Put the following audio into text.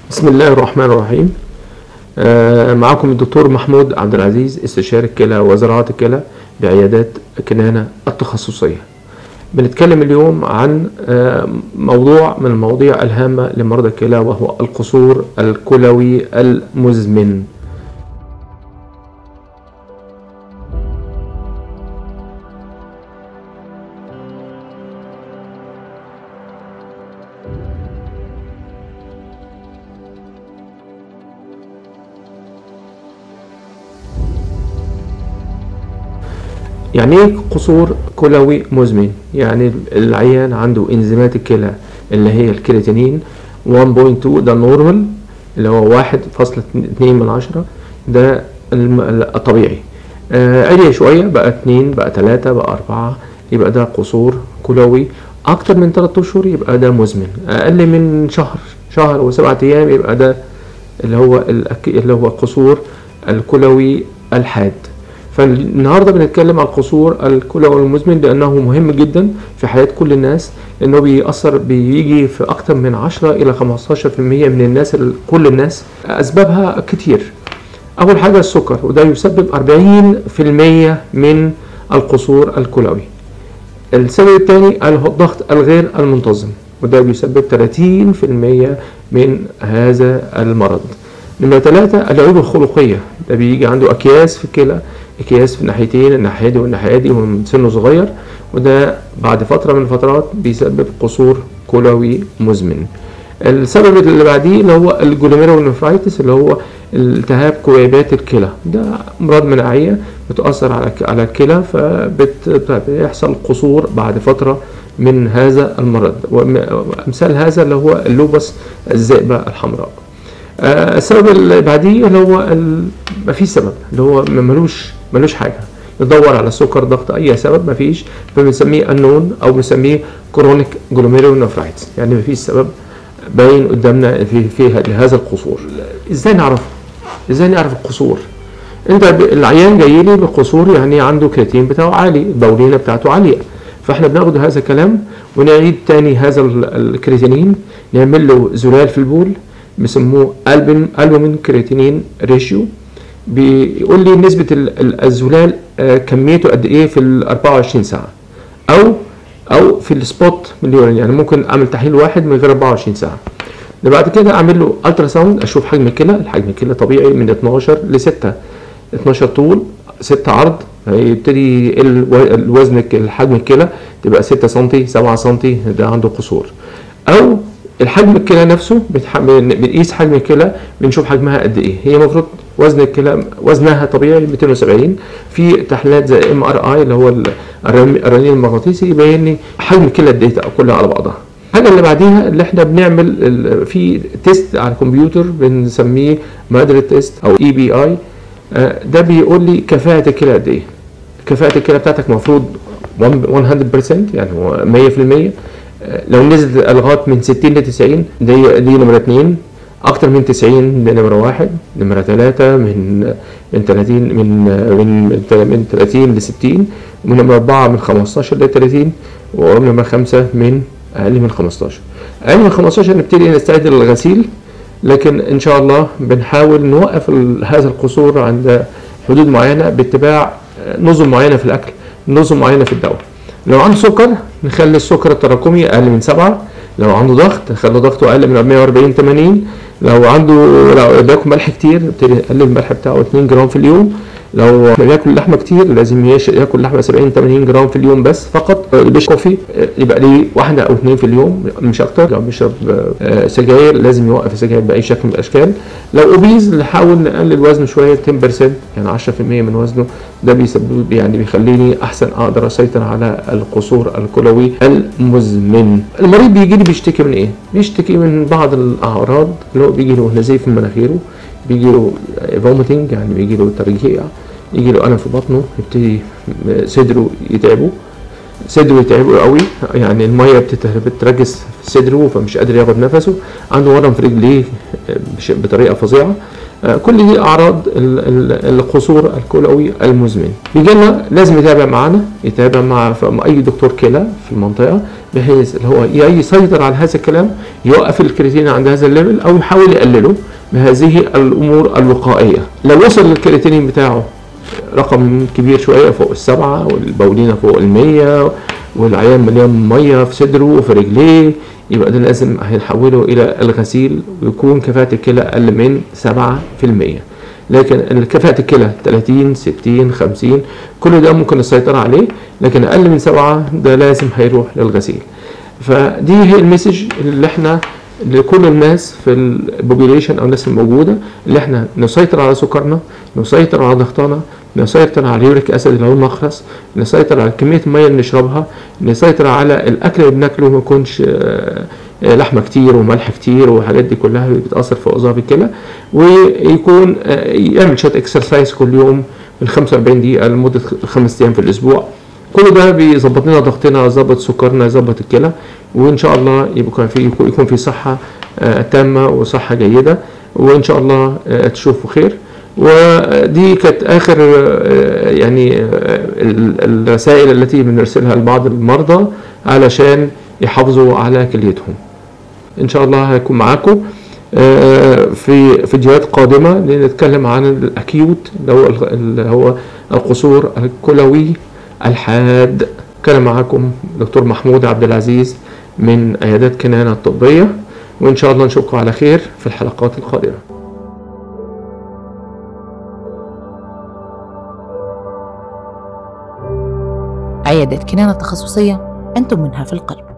بسم الله الرحمن الرحيم آه، معكم الدكتور محمود عبد العزيز استشاري الكلى وزراعة الكلى بعيادات كنانة التخصصية بنتكلم اليوم عن آه، موضوع من المواضيع الهامة لمرضى الكلى وهو القصور الكلوي المزمن يعني ايه قصور كلوي مزمن يعني العيان عنده انزيمات الكلى اللي هي الكرياتينين 1.2 ده نورمال اللي هو 1.2 من عشرة ده الم- الطبيعي آه عالية شوية بقى 2 بقى 3 بقى 4 يبقى ده قصور كلوي اكتر من 3 اشهر يبقى ده مزمن اقل من شهر شهر وسبعة ايام يبقى ده اللي هو الأك- اللي هو القصور الكلوي الحاد فالنهارده بنتكلم على القصور الكلوي المزمن لانه مهم جدا في حياه كل الناس لانه بيأثر بيجي في اكتر من 10 الى 15% من الناس ال- كل الناس اسبابها كتير اول حاجه السكر وده يسبب 40% من القصور الكلوي السبب الثاني الضغط الغير المنتظم وده بيسبب 30% من هذا المرض نمرة ثلاثة العيوب الخلقية ده بيجي عنده أكياس في الكلى أكياس في الناحيتين الناحية دي والناحية دي ومن سنه صغير وده بعد فترة من الفترات بيسبب قصور كلوي مزمن السبب اللي بعديه اللي هو الجلوميرونيفرايتس اللي هو التهاب كويبات الكلى ده امراض مناعيه بتاثر على على الكلى فبيحصل قصور بعد فتره من هذا المرض وامثال هذا اللي هو اللوبس الذئبه الحمراء آه، السبب اللي بعديه اللي هو ال- مفيش سبب اللي هو ملوش ملوش حاجه ندور على سكر ضغط اي سبب مفيش فبنسميه النون او بنسميه كرونيك جلوميرونيفرايتس يعني مفيش سبب باين قدامنا في في هذا القصور ازاي نعرفه ازاي نعرف القصور انت ب- العيان جاي لي بقصور يعني عنده كرياتين بتاعه عالي البولينه بتاعته عاليه فاحنا بناخد هذا الكلام ونعيد تاني هذا ال- الكرياتينين نعمل له زلال في البول بيسموه البومين البومين كرياتينين ريشيو بيقول لي نسبه ال- ال- الزلال آه، كميته قد ايه في ال 24 ساعه او او في السبوت من اليورين يعني ممكن اعمل تحليل واحد من غير 24 ساعه ده بعد كده اعمل له الترا ساوند اشوف حجم الكلى الحجم الكلى طبيعي من 12 ل 6 12 طول 6 عرض هيبتدي يقل و- الوزن الك- حجم الكلى تبقى 6 سم 7 سم ده عنده قصور او الحجم الكلى نفسه بتح- بن- بنقيس حجم الكلى بنشوف حجمها قد ايه هي المفروض وزن الكلى وزنها طبيعي 270 في تحليلات زي ام ار اي اللي هو ال- الرن- الرنين المغناطيسي يبين لي حجم الكلى قد ايه كلها على بعضها الحاجه اللي بعديها اللي احنا بنعمل ال- في تيست على الكمبيوتر بنسميه مادري تيست او اي بي اي ده بيقول لي كفاءه الكلى قد ايه كفاءه الكلى بتاعتك المفروض 100% يعني هو 100% آه، لو نزلت لغايه من 60 ل 90 دي دي نمره 2 اكتر من 90 دي نمره 1 نمره 3 من من 30 من من من 30 ل 60 ونمره 4 من 15 ل 30 ونمره 5 من اقل من 15 اقل من 15 نبتدي نستعد للغسيل لكن ان شاء الله بنحاول نوقف ال- هذا القصور عند حدود معينه باتباع آه، نظم معينه في الاكل نظم معينه في الدواء لو عنده سكر نخلي السكر التراكمي اقل من سبعة لو عنده ضغط نخلي ضغطه اقل من 140 80 لو عنده لو بياكل ملح كتير نبتدي نقلل الملح بتاعه 2 جرام في اليوم لو بياكل لحمه كتير لازم يش- ياكل لحمه 70 80 جرام في اليوم بس فقط اللي بيشرب كوفي آه، يبقى ليه واحده او اثنين في اليوم مش اكتر لو بيشرب آه، سجاير لازم يوقف السجاير باي شكل من الاشكال لو اوبيز نحاول نقلل وزنه شويه 10% يعني 10% من وزنه ده بيسبب يعني بيخليني احسن اقدر اسيطر على القصور الكلوي المزمن المريض بيجي لي بيشتكي من ايه بيشتكي من بعض الاعراض اللي هو بيجي له نزيف في مناخيره بيجي له فوميتنج يعني بيجي له ترجيع يجي له الم في بطنه يبتدي صدره يتعبه صدره يتعبه قوي يعني الميه بتت- بترجس في صدره فمش قادر ياخد نفسه عنده ورم في رجليه بش- بطريقه فظيعه آه، كل دي اعراض ال- ال- القصور الكلوي المزمن يجي لنا لازم يتابع معانا يتابع مع ف- مع اي دكتور كلى في المنطقه بحيث اللي هو يا يسيطر على هذا الكلام يوقف الكرياتين عند هذا الليفل او يحاول يقلله بهذه الامور الوقائيه لو وصل الكرياتين بتاعه رقم كبير شويه فوق السبعه والبولينه فوق المية والعيان مليان ميه في صدره وفي رجليه يبقى ده لازم هنحوله الى الغسيل ويكون كفاءه الكلى اقل من 7% لكن كفاءة الكلى 30 60 50 كل ده ممكن السيطرة عليه لكن أقل من سبعة ده لازم هيروح للغسيل فدي هي المسج اللي احنا لكل الناس في البوبيليشن او الناس الموجوده اللي احنا نسيطر على سكرنا نسيطر على ضغطنا نسيطر على اليوريك اسيد اللي هو المخرس نسيطر على كميه الميه اللي نشربها نسيطر على الاكل اللي بناكله ما يكونش آه، آه، لحمه كتير وملح كتير والحاجات دي كلها بتاثر في وظائف الكلى ويكون آه، يعمل شويه اكسرسايز كل يوم من 45 دقيقه لمده خمس ايام في الاسبوع كل ده بيظبط لنا ضغطنا يظبط سكرنا يظبط الكلى وان شاء الله يبقى في يكون في صحه آه، تامه وصحه جيده وان شاء الله آه، تشوفوا خير ودي كانت اخر آه، يعني آه، ال- الرسائل التي بنرسلها لبعض المرضى علشان يحافظوا على كليتهم ان شاء الله هيكون معاكم آه، في فيديوهات قادمه لنتكلم عن الاكيوت اللي هو اللي هو القصور الكلوي الحاد كان معاكم دكتور محمود عبد العزيز من عيادات كنانة الطبية وإن شاء الله نشوفكم على خير في الحلقات القادمة عيادات كنانة تخصصية أنتم منها في القلب